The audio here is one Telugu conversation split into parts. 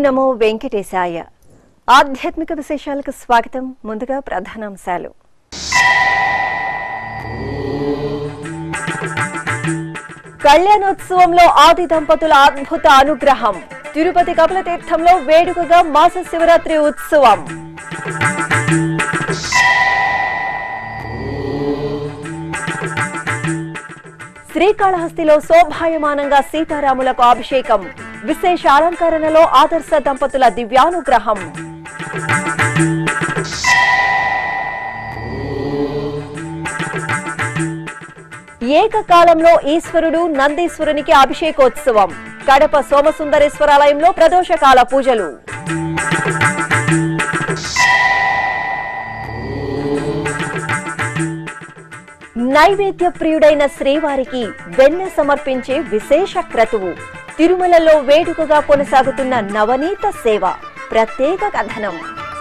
నమో వెంకటేశాయ ఆధ్యాత్మిక విశేషాలకు స్వాగతం ముందుగా ప్రధానాంశాలు కళ్యాణోత్సవంలో ఆది దంపతుల అద్భుత అనుగ్రహం తిరుపతి కపిలతీర్థంలో వేడుకగా మాస శివరాత్రి ఉత్సవం శ్రీకాళహస్తిలో శోభాయమానంగా సీతారాములకు అభిషేకం విశేష అలంకరణలో ఆదర్శ దంపతుల దివ్యానుగ్రహం ఏకకాలంలో ఈశ్వరుడు నందీశ్వరునికి అభిషేకోత్సవం కడప సోమసుందరేశ్వరాలయంలో ప్రదోషకాల పూజలు నైవేద్య ప్రియుడైన శ్రీవారికి వెన్నె సమర్పించే విశేష క్రతువు తిరుమలలో వేడుకగా కొనసాగుతున్న నవనీత సేవ ప్రత్యేక కథనం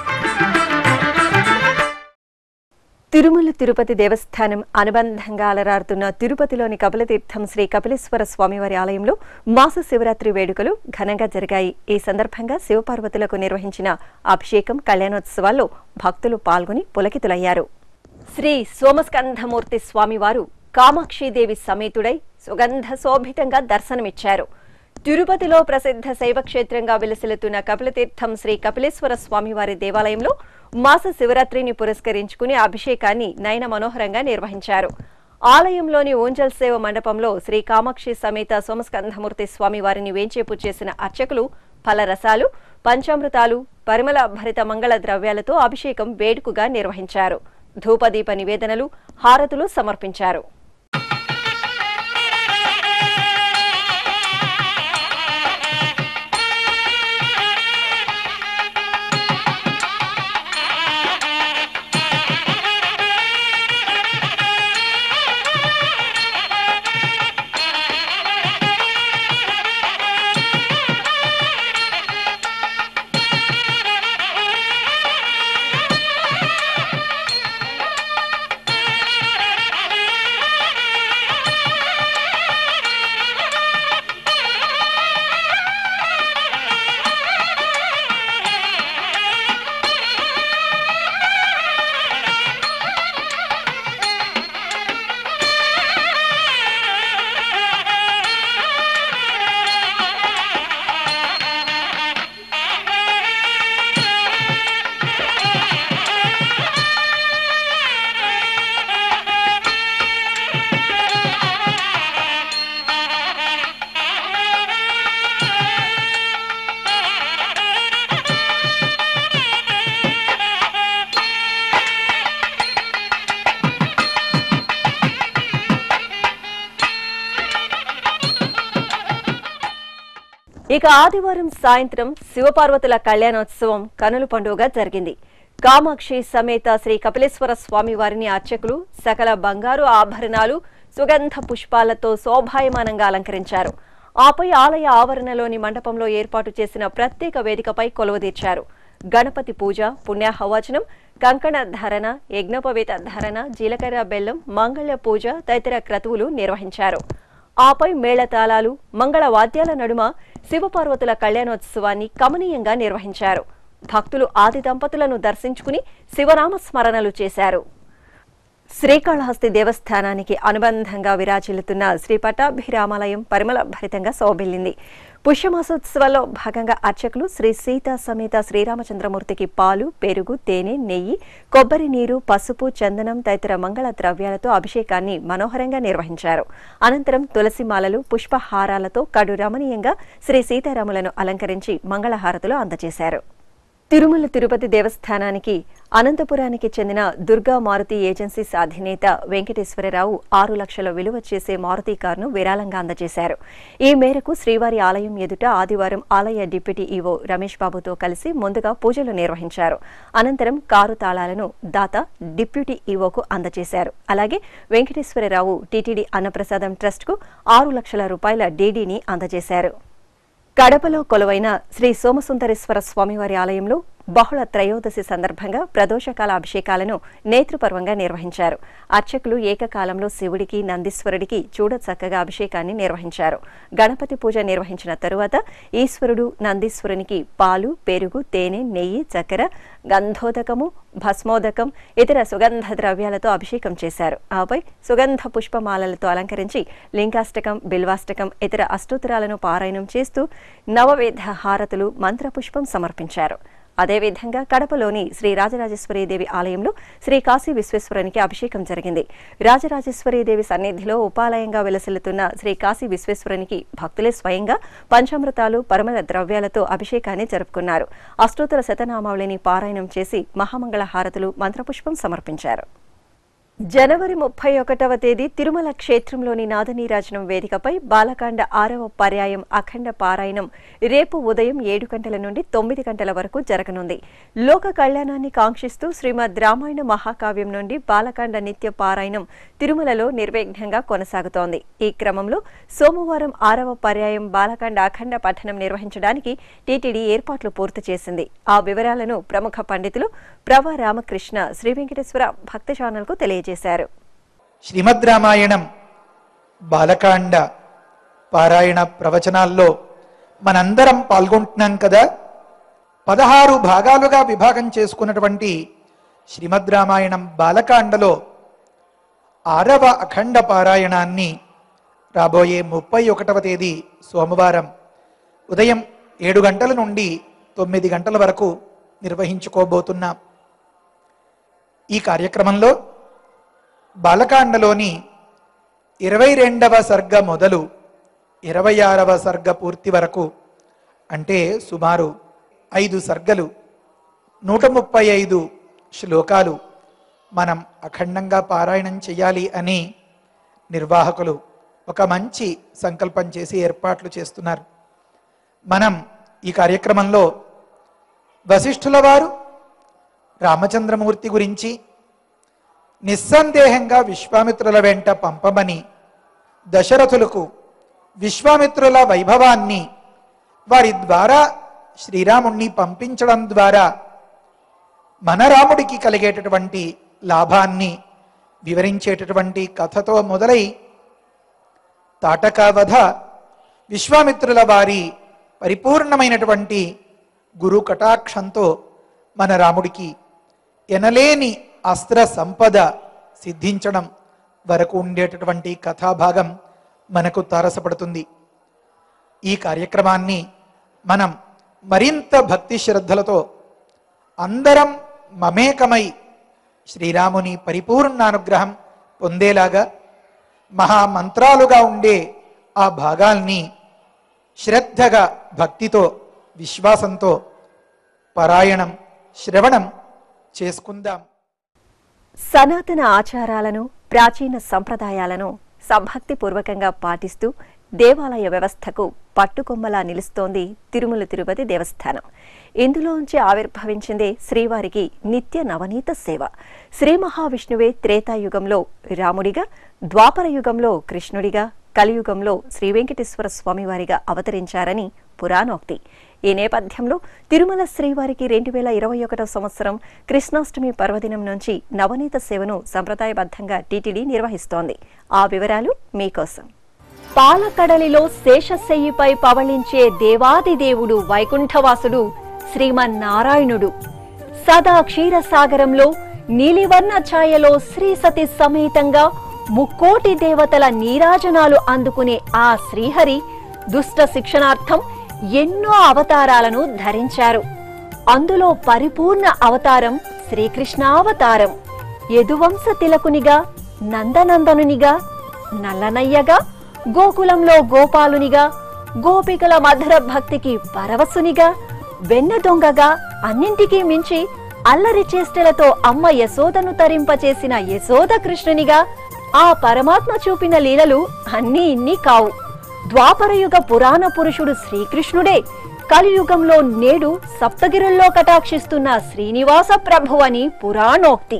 తిరుమల తిరుపతి దేవస్థానం అనుబంధంగా అలరారుతున్న తిరుపతిలోని కపిలతీర్థం శ్రీ కపిలేశ్వర స్వామివారి ఆలయంలో మాస శివరాత్రి వేడుకలు ఘనంగా జరిగాయి ఈ సందర్భంగా శివపార్వతులకు నిర్వహించిన అభిషేకం కళ్యాణోత్సవాల్లో భక్తులు పాల్గొని పులకితులయ్యారు శ్రీ సోమస్కంధమూర్తి స్వామివారు కామాక్షిదేవి సమేతుడై సుగంధ శోభితంగా దర్శనమిచ్చారు తిరుపతిలో ప్రసిద్ధ శైవక్షేత్రంగా విలసిల్లుతున్న కపిలతీర్థం శ్రీ కపిలేశ్వర స్వామివారి దేవాలయంలో మాస శివరాత్రిని పురస్కరించుకుని అభిషేకాన్ని నయన మనోహరంగా నిర్వహించారు ఆలయంలోని ఊంజల్ సేవ మండపంలో శ్రీ కామాక్షి సమేత సోమస్కంధమూర్తి స్వామివారిని వేంచేపు చేసిన అర్చకులు ఫలరసాలు పంచామృతాలు పరిమళ భరిత మంగళ ద్రవ్యాలతో అభిషేకం వేడుకగా నిర్వహించారు ధూపదీప నివేదనలు హారతులు సమర్పించారు ఇక ఆదివారం సాయంత్రం శివపార్వతుల కళ్యాణోత్సవం కనుల పండుగ జరిగింది కామాక్షి సమేత శ్రీ కపిలేశ్వర స్వామి వారిని అర్చకులు సకల బంగారు ఆభరణాలు సుగంధ పుష్పాలతో శోభాయమానంగా అలంకరించారు ఆపై ఆలయ ఆవరణలోని మండపంలో ఏర్పాటు చేసిన ప్రత్యేక వేదికపై కొలువుదీర్చారు గణపతి పూజ పుణ్యాహవచనం కంకణ ధరణ యజ్ఞోపవేత ధరణ జీలకర్ర బెల్లం మంగళ పూజ తదితర క్రతువులు నిర్వహించారు ఆపై మేళతాళాలు మంగళ వాద్యాల నడుమ శివపార్వతుల కళ్యాణోత్సవాన్ని కమనీయంగా నిర్వహించారు భక్తులు ఆది దంపతులను దర్శించుకుని శివనామ స్మరణలు చేశారు శ్రీకాళహస్తి దేవస్థానానికి అనుబంధంగా విరాజిల్లుతున్న శ్రీ పట్టాభిరామాలయం పరిమళ భరితంగా శోభిల్లింది పుష్యమాసోత్సవాల్లో భాగంగా అర్చకులు శ్రీ సీతా సమేత శ్రీరామచంద్రమూర్తికి పాలు పెరుగు తేనె నెయ్యి కొబ్బరి నీరు పసుపు చందనం తదితర మంగళ ద్రవ్యాలతో అభిషేకాన్ని మనోహరంగా నిర్వహించారు అనంతరం తులసి మాలలు పుష్పహారాలతో కడు రమణీయంగా శ్రీ సీతారాములను అలంకరించి మంగళహారతులు అందజేశారు తిరుమల తిరుపతి దేవస్థానానికి అనంతపురానికి చెందిన దుర్గా మారుతి ఏజెన్సీస్ అధినేత వెంకటేశ్వరరావు ఆరు లక్షల విలువ చేసే మారుతి కారును విరాళంగా అందజేశారు ఈ మేరకు శ్రీవారి ఆలయం ఎదుట ఆదివారం ఆలయ డిప్యూటీ ఈవో రమేష్ బాబుతో కలిసి ముందుగా పూజలు నిర్వహించారు అనంతరం కారు తాళాలను దాత డిప్యూటీ ఈవోకు అందజేశారు అలాగే వెంకటేశ్వరరావు టీటీడీ అన్నప్రసాదం ట్రస్ట్కు ఆరు లక్షల రూపాయల డీడీని అందజేశారు కడపలో కొలువైన శ్రీ సోమసుందరేశ్వర స్వామివారి ఆలయంలో బహుళ త్రయోదశి సందర్భంగా ప్రదోషకాల అభిషేకాలను నేతృపర్వంగా నిర్వహించారు అర్చకులు ఏకకాలంలో శివుడికి నందీశ్వరుడికి చూడచక్కగా అభిషేకాన్ని నిర్వహించారు గణపతి పూజ నిర్వహించిన తరువాత ఈశ్వరుడు నందీశ్వరునికి పాలు పెరుగు తేనె నెయ్యి చక్కెర గంధోదకము భస్మోదకం ఇతర సుగంధ ద్రవ్యాలతో అభిషేకం చేశారు ఆపై సుగంధ పుష్పమాలలతో అలంకరించి లింగాష్టకం బిల్వాష్టకం ఇతర అష్టోత్తరాలను పారాయణం చేస్తూ నవవేద హారతులు మంత్రపుష్పం సమర్పించారు అదేవిధంగా కడపలోని శ్రీ రాజరాజేశ్వరీదేవి ఆలయంలో శ్రీ కాశీ విశ్వేశ్వరునికి అభిషేకం జరిగింది రాజరాజేశ్వరీదేవి సన్నిధిలో ఉపాలయంగా వెలసిల్లుతున్న శ్రీ కాశీ విశ్వేశ్వరునికి భక్తులే స్వయంగా పంచామృతాలు పరిమళ ద్రవ్యాలతో అభిషేకాన్ని జరుపుకున్నారు అష్టోత్తర శతనామావళిని పారాయణం చేసి మహామంగళ హారతులు మంత్రపుష్పం సమర్పించారు జనవరి ముప్పై ఒకటవ తేదీ తిరుమల క్షేత్రంలోని నాదనీరాజనం వేదికపై బాలకాండ ఆరవ పర్యాయం అఖండ పారాయణం రేపు ఉదయం ఏడు గంటల నుండి తొమ్మిది గంటల వరకు జరగనుంది లోక కళ్యాణాన్ని కాంక్షిస్తూ శ్రీమద్ రామాయణ మహాకావ్యం నుండి బాలకాండ నిత్య పారాయణం తిరుమలలో నిర్విఘ్నంగా కొనసాగుతోంది ఈ క్రమంలో సోమవారం ఆరవ పర్యాయం బాలకాండ అఖండ పఠనం నిర్వహించడానికి టీటీడీ ఏర్పాట్లు పూర్తి చేసింది ఆ వివరాలను ప్రముఖ పండితులు ప్రవ రామకృష్ణ శ్రీ వెంకటేశ్వర భక్త ఛానల్కు తెలియజేశారు శ్రీమద్ రామాయణం బాలకాండ పారాయణ ప్రవచనాల్లో మనందరం పాల్గొంటున్నాం కదా పదహారు భాగాలుగా విభాగం చేసుకున్నటువంటి శ్రీమద్ రామాయణం బాలకాండలో ఆరవ అఖండ పారాయణాన్ని రాబోయే ముప్పై ఒకటవ తేదీ సోమవారం ఉదయం ఏడు గంటల నుండి తొమ్మిది గంటల వరకు నిర్వహించుకోబోతున్నాం ఈ కార్యక్రమంలో బాలకాండలోని ఇరవై రెండవ సర్గ మొదలు ఇరవై ఆరవ సర్గ పూర్తి వరకు అంటే సుమారు ఐదు సర్గలు నూట ముప్పై ఐదు శ్లోకాలు మనం అఖండంగా పారాయణం చేయాలి అని నిర్వాహకులు ఒక మంచి సంకల్పం చేసి ఏర్పాట్లు చేస్తున్నారు మనం ఈ కార్యక్రమంలో వశిష్ఠుల వారు రామచంద్రమూర్తి గురించి నిస్సందేహంగా విశ్వామిత్రుల వెంట పంపమని దశరథులకు విశ్వామిత్రుల వైభవాన్ని వారి ద్వారా శ్రీరాముణ్ణి పంపించడం ద్వారా మన రాముడికి కలిగేటటువంటి లాభాన్ని వివరించేటటువంటి కథతో మొదలై తాటకావధ విశ్వామిత్రుల వారి పరిపూర్ణమైనటువంటి గురు కటాక్షంతో మన రాముడికి ఎనలేని అస్త్ర సంపద సిద్ధించడం వరకు ఉండేటటువంటి కథాభాగం మనకు తారసపడుతుంది ఈ కార్యక్రమాన్ని మనం మరింత భక్తి శ్రద్ధలతో అందరం మమేకమై శ్రీరాముని పరిపూర్ణ అనుగ్రహం పొందేలాగా మహామంత్రాలుగా ఉండే ఆ భాగాల్ని శ్రద్ధగా భక్తితో విశ్వాసంతో పారాయణం శ్రవణం చేసుకుందాం సనాతన ఆచారాలను ప్రాచీన సంప్రదాయాలను సంభక్తిపూర్వకంగా పాటిస్తూ దేవాలయ వ్యవస్థకు పట్టుకొమ్మలా నిలుస్తోంది తిరుమల తిరుపతి దేవస్థానం ఇందులోంచి ఆవిర్భవించిందే శ్రీవారికి నిత్య నవనీత సేవ శ్రీ మహావిష్ణువే త్రేతాయుగంలో రాముడిగా ద్వాపర యుగంలో కృష్ణుడిగా కలియుగంలో శ్రీ వెంకటేశ్వర స్వామివారిగా అవతరించారని పురాణోక్తి ఈ నేపథ్యంలో తిరుమల శ్రీవారికి రెండు వేల ఇరవై ఒకటో సంవత్సరం కృష్ణాష్టమి పర్వదినం నుంచి నవనీత సేవను సంప్రదాయబద్ధంగా టీటీడీ నిర్వహిస్తోంది ఆ వివరాలు మీకోసం పాలకడలిలో శేషశయ్యిపై పవళించే దేవాది దేవుడు వైకుంఠవాసుడు శ్రీమన్నారాయణుడు సదా క్షీరసాగరంలో నీలివర్ణ ఛాయలో శ్రీ సతి సమేతంగా ముక్కోటి దేవతల నీరాజనాలు అందుకునే ఆ శ్రీహరి దుష్ట శిక్షణార్థం ఎన్నో అవతారాలను ధరించారు అందులో పరిపూర్ణ అవతారం శ్రీకృష్ణావతారం యదువంశ తిలకునిగా నందనందనునిగా నల్లనయ్యగా గోకులంలో గోపాలునిగా గోపికల మధుర భక్తికి పరవశునిగా వెన్న దొంగగా అన్నింటికీ మించి అల్లరి చేష్టలతో అమ్మ యశోదను తరింపచేసిన యశోద కృష్ణునిగా ఆ పరమాత్మ చూపిన లీలలు అన్నీ ఇన్ని కావు ద్వాపరయుగ పురాణ పురుషుడు శ్రీకృష్ణుడే కలియుగంలో నేడు సప్తగిరుల్లో కటాక్షిస్తున్న శ్రీనివాస ప్రభు అని పురాణోక్తి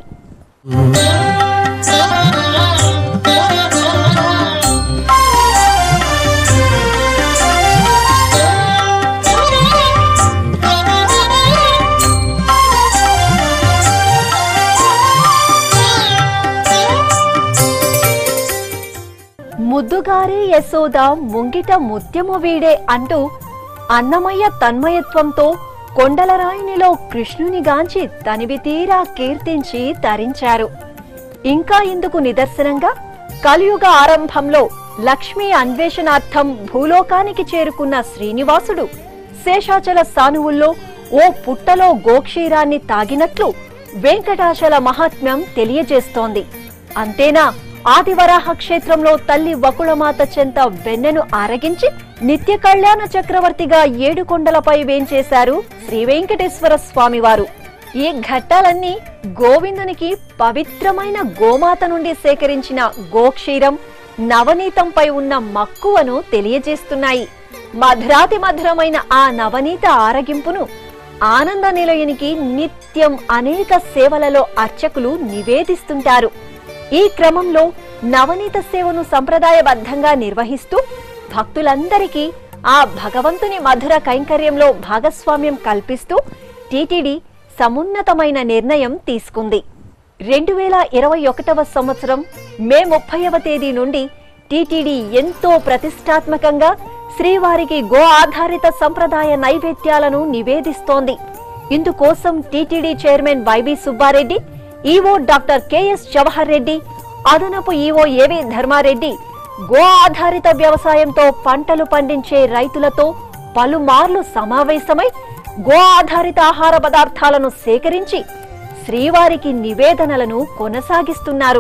ముద్దుగారే యశోద ముంగిట ముత్యము వీడే అంటూ అన్నమయ్య తన్మయత్వంతో కొండలరాయినిలో కృష్ణునిగాంచి తనివి తీరా కీర్తించి తరించారు ఇంకా ఇందుకు నిదర్శనంగా కలియుగ ఆరంభంలో లక్ష్మీ అన్వేషణార్థం భూలోకానికి చేరుకున్న శ్రీనివాసుడు శేషాచల సానువుల్లో ఓ పుట్టలో గోక్షీరాన్ని తాగినట్లు వెంకటాచల మహాత్మ్యం తెలియజేస్తోంది అంతేనా ఆదివరాహ క్షేత్రంలో తల్లి వకుళమాత చెంత వెన్నెను ఆరగించి నిత్య కళ్యాణ చక్రవర్తిగా ఏడు కొండలపై వేంచేశారు శ్రీ వెంకటేశ్వర స్వామివారు ఈ ఘట్టాలన్నీ గోవిందునికి పవిత్రమైన గోమాత నుండి సేకరించిన గోక్షీరం నవనీతంపై ఉన్న మక్కువను తెలియజేస్తున్నాయి మధురాతి మధురమైన ఆ నవనీత ఆరగింపును ఆనంద నిలయునికి నిత్యం అనేక సేవలలో అర్చకులు నివేదిస్తుంటారు ఈ క్రమంలో నవనీత సేవను సంప్రదాయబద్ధంగా నిర్వహిస్తూ భక్తులందరికీ ఆ భగవంతుని మధుర కైంకర్యంలో భాగస్వామ్యం కల్పిస్తూ టీటీడీ సమున్నతమైన నిర్ణయం తీసుకుంది రెండు వేల ఇరవై ఒకటవ సంవత్సరం మే ముప్పైవ తేదీ నుండి టీటీడీ ఎంతో ప్రతిష్టాత్మకంగా శ్రీవారికి గో ఆధారిత సంప్రదాయ నైవేద్యాలను నివేదిస్తోంది ఇందుకోసం TTD chairman YB Subba Reddy EO doctor KS Jawahar Reddy అదనపు ఈవో ఏవి ధర్మారెడ్డి గో ఆధారిత వ్యవసాయంతో పంటలు పండించే రైతులతో పలుమార్లు సమావేశమై గో ఆధారిత ఆహార పదార్థాలను సేకరించి శ్రీవారికి నివేదనలను కొనసాగిస్తున్నారు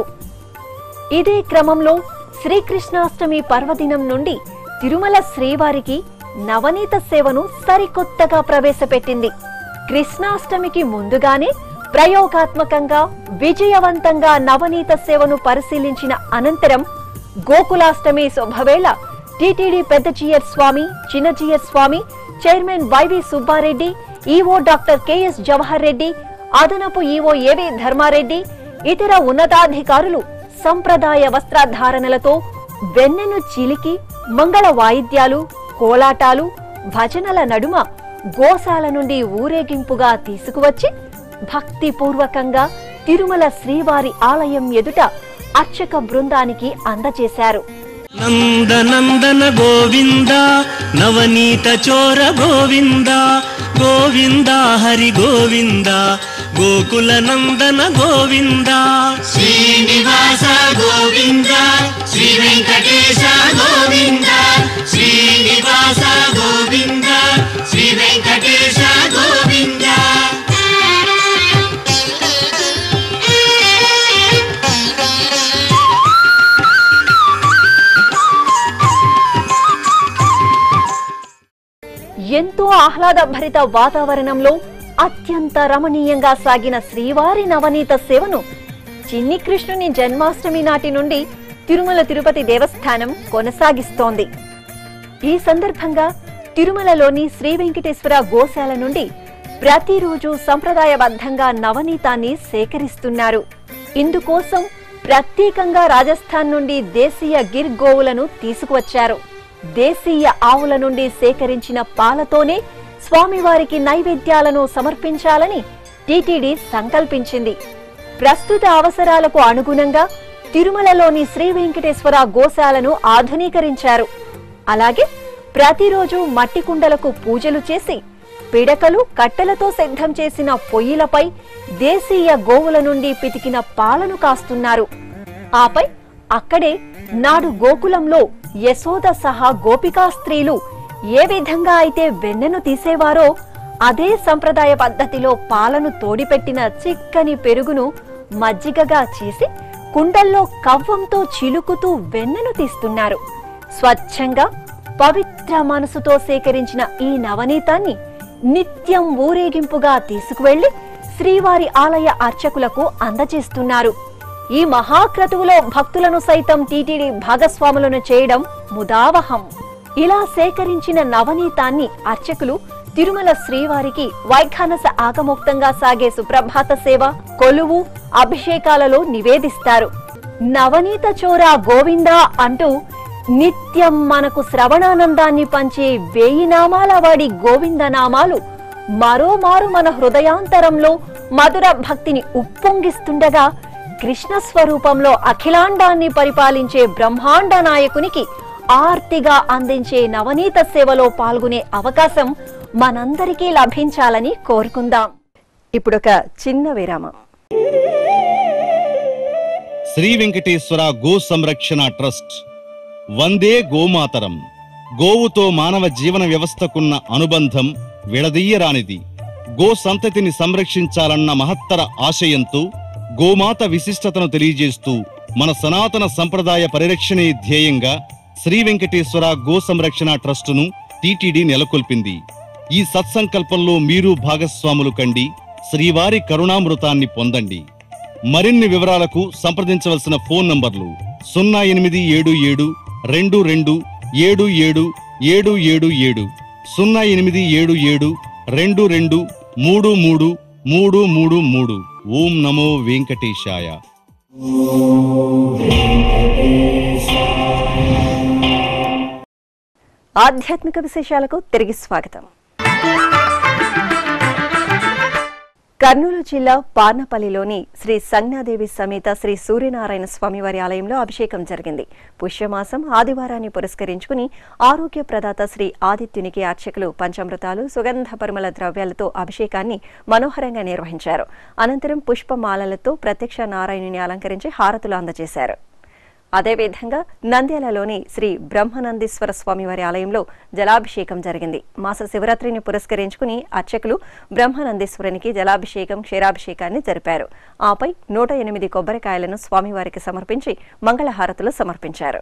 ఇదే క్రమంలో శ్రీకృష్ణాష్టమి పర్వదినం నుండి తిరుమల శ్రీవారికి నవనీత సేవను సరికొత్తగా ప్రవేశపెట్టింది కృష్ణాష్టమికి ముందుగానే ప్రయోగాత్మకంగా విజయవంతంగా నవనీత సేవను పరిశీలించిన అనంతరం గోకులాష్టమి శుభవేళ టీటీడీ పెద్ద జీయర్ స్వామి చిన్న Jeeyar Swamy chairman YV Subba Reddy EO doctor KS Jawahar Reddy అదనపు ఈవో ఏవి ధర్మారెడ్డి ఇతర ఉన్నతాధికారులు సంప్రదాయ వస్త్రధారణలతో వెన్నెను చిలికి మంగళ వాయిద్యాలు కోలాటాలు భజనల నడుమ గోశాల నుండి ఊరేగింపుగా తీసుకువచ్చి భక్తిపూర్వకంగా తిరుమల శ్రీవారి ఆలయం ఎదుట అర్చక బృందానికి అందజేశారు నందనందన గోవింద నవనీత చోర గోవింద గోవింద హరి గోవింద గోకుల నందన గోవింద శ్రీనివాస గోవింద శ్రీ వెంకటేశ గోవింద శ్రీనివాస గోవింద శ్రీ వెంకటేశ గోవింద ఎంతో ఆహ్లాదభరిత వాతావరణంలో అత్యంత రమణీయంగా సాగిన శ్రీవారి నవనీత సేవను చిన్ని కృష్ణుని జన్మాష్టమి నాటి నుండి తిరుమల తిరుపతి దేవస్థానం కొనసాగిస్తోంది ఈ సందర్భంగా తిరుమలలోని శ్రీ వెంకటేశ్వర గోశాల నుండి ప్రతిరోజు సంప్రదాయబద్ధంగా నవనీతాన్ని సేకరిస్తున్నారు ఇందుకోసం ప్రత్యేకంగా రాజస్థాన్ నుండి దేశీయ గిర్ గోవులను తీసుకువచ్చారు దేశీయ ఆవుల నుండి సేకరించిన పాలతోనే స్వామివారికి నైవేద్యాలను సమర్పించాలని టీటీడీ సంకల్పించింది ప్రస్తుత అవసరాలకు అనుగుణంగా తిరుమలలోని శ్రీ వెంకటేశ్వర గోశాలను ఆధునీకరించారు అలాగే ప్రతిరోజు మట్టి కుండలకు పూజలు చేసి పిడకలు కట్టెలతో సిద్ధం చేసిన పొయ్యిలపై దేశీయ గోవుల నుండి పితికిన పాలను కాస్తున్నారు ఆపై అక్కడే నాడు గోకులంలో యశోద సహా గోపికా స్త్రీలు ఏ విధంగా అయితే వెన్నెను తీసేవారో అదే సంప్రదాయ పద్ధతిలో పాలను తోడిపెట్టిన చిక్కని పెరుగును మజ్జిగగా చేసి కుండల్లో కవ్వంతో చిలుకుతూ వెన్నెను తీస్తున్నారు స్వచ్ఛంగా పవిత్ర మనసుతో సేకరించిన ఈ నవనీతాన్ని నిత్యం ఊరేగింపుగా తీసుకువెళ్లి శ్రీవారి ఆలయ అర్చకులకు అందజేస్తున్నారు ఈ మహాక్రతువులో భక్తులను సైతం టీటీడీ భాగస్వాములను చేయడం ముదావహం ఇలా సేకరించిన నవనీతాన్ని అర్చకులు తిరుమల శ్రీవారికి వైఖానస ఆగమోక్తంగా సాగే సుప్రభాత సేవ కొలువు అభిషేకాలలో నివేదిస్తారు నవనీత చోరా గోవిందా అంటూ నిత్యం మనకు శ్రవణానందాన్ని పంచే వేయి నామాల వాడి గోవింద నామాలు మరోమారు మన హృదయాంతరంలో మధుర భక్తిని ఉప్పొంగిస్తుండగా కృష్ణ స్వరూపంలో అఖిలాండాన్ని పరిపాలించే బ్రహ్మాండ నాయకునికి ఆర్తిగా అందించే నవనీత సేవలో పాల్గొనే అవకాశం మనందరికీ లభించాలని కోరుకుందాం ఇప్పుడొక చిన్న విరామం శ్రీ వెంకటేశ్వర గో సంరక్షణ ట్రస్ట్ వందే గోమాతరం గోవుతో మానవ జీవన వ్యవస్థకున్న అనుబంధం విడదీయరానిది గో సంతతిని సంరక్షించాలన్న మహత్తర ఆశయంతో గోమాత విశిష్టతను తెలియజేస్తూ మన సనాతన సంప్రదాయ పరిరక్షణే ధ్యేయంగా శ్రీ వెంకటేశ్వర గో సంరక్షణ ట్రస్టును టీటీడీ నెలకొల్పింది ఈ సత్సంకల్పంలో మీరు భాగస్వాములు కండి శ్రీవారి కరుణామృతాన్ని పొందండి మరిన్ని వివరాలకు సంప్రదించవలసిన ఫోన్ నంబర్లు సున్నా ఎనిమిది ఏడు ఏడు రెండు రెండు ఏడు ఏడు ఏడు ఏడు ఏడు సున్నా ఎనిమిది ఏడు ఏడు రెండు రెండు మూడు మూడు మూడు మూడు మూడు ఓం నమో వెంకటేశాయ ఆధ్యాత్మిక విశేషాలకు తిరిగి స్వాగతం కర్నూలు జిల్లా పార్నపల్లిలోని శ్రీ సంజ్ఞాదేవి సమేత శ్రీ సూర్యనారాయణ స్వామివారి ఆలయంలో అభిషేకం జరిగింది పుష్యమాసం ఆదివారాన్ని పురస్కరించుకుని ఆరోగ్య ప్రదాత శ్రీ ఆదిత్యునికి అర్చకులు పంచామృతాలు సుగంధ పరిమళ ద్రవ్యాలతో అభిషేకాన్ని మనోహరంగా నిర్వహించారు అనంతరం పుష్పమాలలతో ప్రత్యక్ష నారాయణుని అలంకరించి హారతులు అందజేశారు అదేవిధంగా నంద్యాలలోని శ్రీ బ్రహ్మనందీశ్వర స్వామివారి ఆలయంలో జలాభిషేకం జరిగింది మాస శివరాత్రిని పురస్కరించుకుని అర్చకులు బ్రహ్మనందీశ్వరునికి జలాభిషేకం క్షీరాభిషేకాన్ని జరిపారు ఆపై నూట ఎనిమిది కొబ్బరికాయలను స్వామివారికి సమర్పించి మంగళహారతులు సమర్పించారు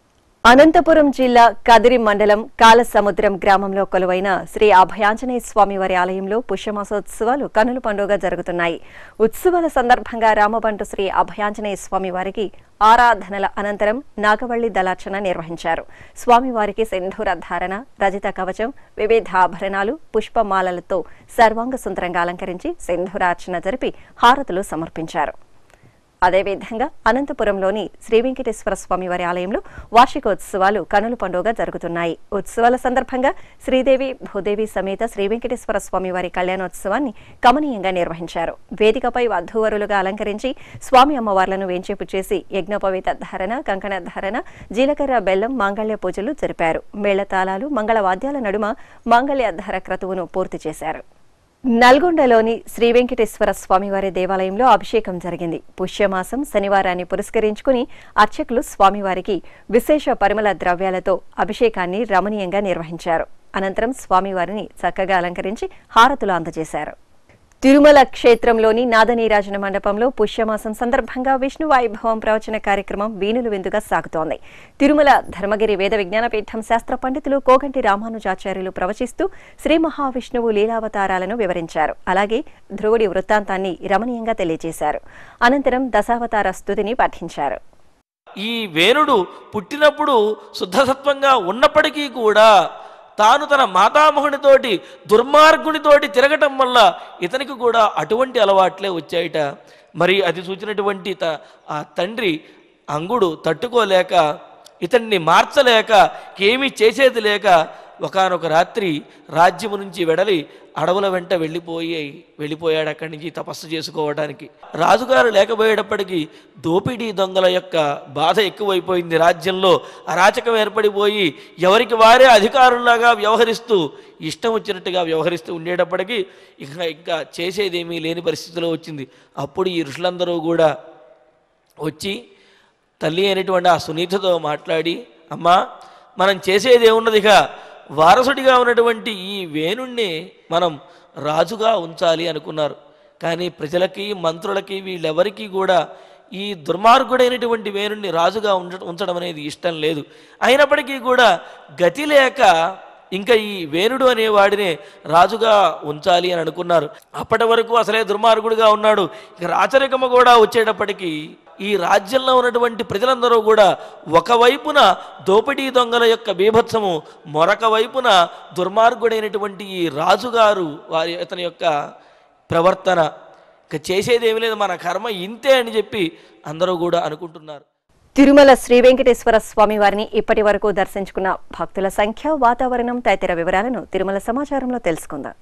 అనంతపురం జిల్లా కదిరి మండలం కాలసముద్రం గ్రామంలో కొలువైన శ్రీ అభయాంజనేయ స్వామివారి ఆలయంలో పుష్యమాసోత్సవాలు కనుల పండుగ జరుగుతున్నాయి ఉత్సవాల సందర్భంగా రామబంటు శ్రీ అభయాంజనేయ స్వామివారికి ఆరాధనల అనంతరం నాగవల్లి దళార్చన నిర్వహించారు స్వామివారికి సింధూర ధారణ రజిత కవచం వివిధ ఆభరణాలు పుష్పమాలలతో సర్వాంగ సుందరంగా అలంకరించి సింధూరార్చన జరిపి హారతులు సమర్పించారు అదేవిధంగా అనంతపురంలోని శ్రీ వెంకటేశ్వర స్వామివారి ఆలయంలో వార్షికోత్సవాలు కనుల పండుగ జరుగుతున్నాయి ఉత్సవాల సందర్భంగా శ్రీదేవి భూదేవి సమేత శ్రీ వెంకటేశ్వర స్వామివారి కళ్యాణోత్సవాన్ని కమనీయంగా నిర్వహించారు వేదికపై వధూవరులుగా అలంకరించి స్వామి అమ్మవార్లను వేంచేపు చేసి యజ్ఞోపవేత ధారణ కంకణ ధారణ జీలకర్ర బెల్లం మాంగళ్య పూజలు జరిపారు మేళతాళాలు మంగళవాద్యాల నడుమ మాంగళ్య ధార క్రతువును పూర్తి చేశారు నల్గొండలోని శ్రీ వెంకటేశ్వర స్వామివారి దేవాలయంలో అభిషేకం జరిగింది పుష్యమాసం శనివారాన్ని పురస్కరించుకుని అర్చకులు స్వామివారికి విశేష పరిమళ ద్రవ్యాలతో అభిషేకాన్ని రమణీయంగా నిర్వహించారు అనంతరం స్వామివారిని చక్కగా అలంకరించి హారతులు అందజేశారు తిరుమల క్షేత్రంలోని నాదనీరాజన మండపంలో పుష్యమాసం సందర్భంగా విష్ణు వైభవం ప్రవచన కార్యక్రమం వీణులు విందుగా సాగుతోంది తిరుమల ధర్మగిరి వేద విజ్ఞాన పీఠం శాస్త్ర పండితులు కోగంటి రామానుజాచార్యులు ప్రవచిస్తూ శ్రీ మహావిష్ణువు లీలావతారాలను వివరించారు అలాగే ధ్రువుడి వృత్తాంతాన్ని రమణీయంగా తెలియజేశారు అనంతరం దశావతార స్తుతిని పఠించారు ఈ వేణుడు పుట్టినప్పుడు శుద్ధసత్వంగా ఉన్నప్పటికీ కూడా తాను తన మాతామహునితోటి దుర్మార్గునితోటి తిరగటం వల్ల ఇతనికి కూడా అటువంటి అలవాట్లే వచ్చాయిట మరి అది చూచినటువంటి త- ఆ తండ్రి అంగుడు తట్టుకోలేక ఇతన్ని మార్చలేక ఏమీ చేసేది లేక ఒకానొక రాత్రి రాజ్యము నుంచి వెడలి అడవుల వెంట వెళ్ళిపోయి వెళ్ళిపోయాడు అక్కడి నుంచి తపస్సు చేసుకోవడానికి రాజుగారు లేకపోయేటప్పటికీ దోపిడీ దొంగల యొక్క బాధ ఎక్కువైపోయింది రాజ్యంలో అరాచకం ఏర్పడిపోయి ఎవరికి వారే అధికారుల్లాగా వ్యవహరిస్తూ ఇష్టం వచ్చినట్టుగా వ్యవహరిస్తూ ఉండేటప్పటికీ ఇంకా ఇంకా చేసేదేమీ లేని పరిస్థితిలో వచ్చింది అప్పుడు ఈ ఋషులందరూ కూడా వచ్చి తల్లి అయినటువంటి ఆ సునీతతో మాట్లాడి అమ్మా మనం చేసేది ఏమున్నదిక వారసుడిగా ఉన్నటువంటి ఈ వేణుణ్ణి మనం రాజుగా ఉంచాలి అనుకున్నారు కానీ ప్రజలకి మంత్రులకి వీళ్ళెవరికీ కూడా ఈ దుర్మార్గుడైనటువంటి వేణుణ్ణి రాజుగా ఉంచ ఉంచడం అనేది ఇష్టం లేదు అయినప్పటికీ కూడా గతి లేక ఇంకా ఈ వేణుడు అనేవాడినే రాజుగా ఉంచాలి అని అనుకున్నారు అప్పటి వరకు అసలే దుర్మార్గుడిగా ఉన్నాడు ఇక రాచరికము కూడా వచ్చేటప్పటికి ఈ రాజ్యంలో ఉన్నటువంటి ప్రజలందరూ కూడా ఒకవైపున దోపిడీ దొంగల యొక్క బీభత్సము మరొక వైపున దుర్మార్గుడైనటువంటి ఈ రాజుగారు వారి అతని యొక్క ప్రవర్తన ఇక చేసేది ఏమీ లేదు మన కర్మ ఇంతే అని చెప్పి అందరూ కూడా అనుకుంటున్నారు తిరుమల శ్రీ వెంకటేశ్వర స్వామి వారిని ఇప్పటి వరకు దర్శించుకున్న భక్తుల సంఖ్య వాతావరణం తదితర వివరాలను తిరుమల సమాచారంలో తెలుసుకుందాం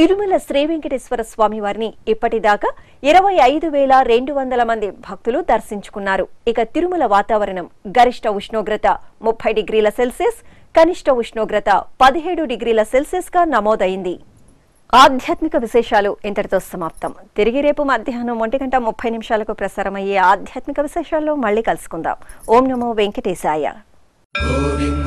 తిరుమల శ్రీ వెంకటేశ్వర స్వామి వారిని ఇప్పటిదాకా ఇరవై ఐదు వేల రెండు వందల మంది భక్తులు దర్శించుకున్నారు ఇక తిరుమల వాతావరణం గరిష్ట ఉష్ణోగ్రత ముప్పై డిగ్రీల సెల్సియస్ కనిష్ట ఉష్ణోగ్రత పదిహేడు డిగ్రీల సెల్సియస్ గా నమోదైంది ఆధ్యాత్మిక విశేషాలు ఇంతటితో సమాప్తం తిరిగి రేపు మధ్యాహ్నం ఒంటి గంట ముప్పై నిమిషాలకు ప్రసారమయ్యే ఆధ్యాత్మిక విశేషాల్లో మళ్ళీ కలుసుకుందాం ఓం నమో వెంకటేశాయ గోవింద